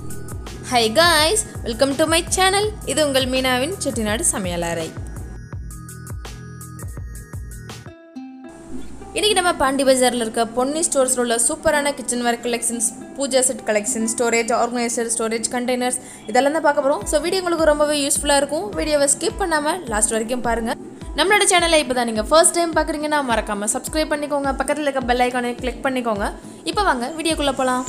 high guys welcome to my channel இது உங்கள் மீனாவின் செட்டிநாடு சமையலறை இன்றைக்கி நம்ம பாண்டி பஜாரில் இருக்க பொன்னி ஸ்டோர்ஸில் உள்ள சூப்பரான kitchen ware collections pooja set collection storage organiser storage containers இதெல்லாம் தான் பார்க்க போகிறோம் ஸோ வீடியோ உங்களுக்கு ரொம்பவே யூஸ்ஃபுல்லாக இருக்கும் வீடியோவை ஸ்கிப் பண்ணாமல் லாஸ்ட் வரைக்கும் பாருங்கள் நம்மளோட சேனலை இப்போ தான் நீங்கள் ஃபர்ஸ்ட் டைம் பார்க்குறீங்கன்னா மறக்காமல் சப்ஸ்கிரைப் பண்ணிக்கோங்க பக்கத்தில் இருக்க பெல் ஐக்கானை கிளிக் பண்ணிக்கோங்க இப்போ வாங்க வீடியோக்குள்ளே போகலாம்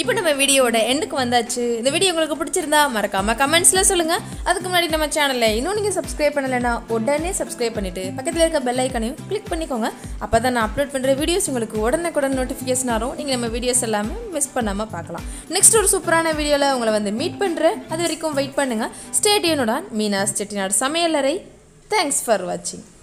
இப்போ நம்ம வீடியோவோட எண்டுக்கு வந்தாச்சு இந்த வீடியோ உங்களுக்கு பிடிச்சிருந்தா மறக்காம கமெண்ட்ஸில் சொல்லுங்கள் அதுக்கு முன்னாடி நம்ம சேனலை இன்னும் நீங்கள் சப்ஸ்கிரைப் பண்ணலைன்னா உடனே சப்ஸ்கிரைப் பண்ணிவிட்டு பக்கத்தில் இருக்க பெல் ஐக்கனையும் கிளிக் பண்ணிக்கோங்க அப்போ தான் நான் அப்லோட் பண்ணுற வீடியோஸ் உங்களுக்கு உடனுக்குடன் நோட்டிஃபிகேஷன் வரும் நீங்கள் நம்ம வீடியோஸ் எல்லாமே மிஸ் பண்ணாமல் பார்க்கலாம் நெக்ஸ்ட் ஒரு சூப்பரான வீடியோவில் உங்களை வந்து மீட் பண்ணுறேன் அது வரைக்கும் வெயிட் பண்ணுங்கள் ஸ்டேடியனுடன் மீனாஸ் செட்டிநாடு சமையலறை தேங்க்ஸ் ஃபார் வாட்சிங்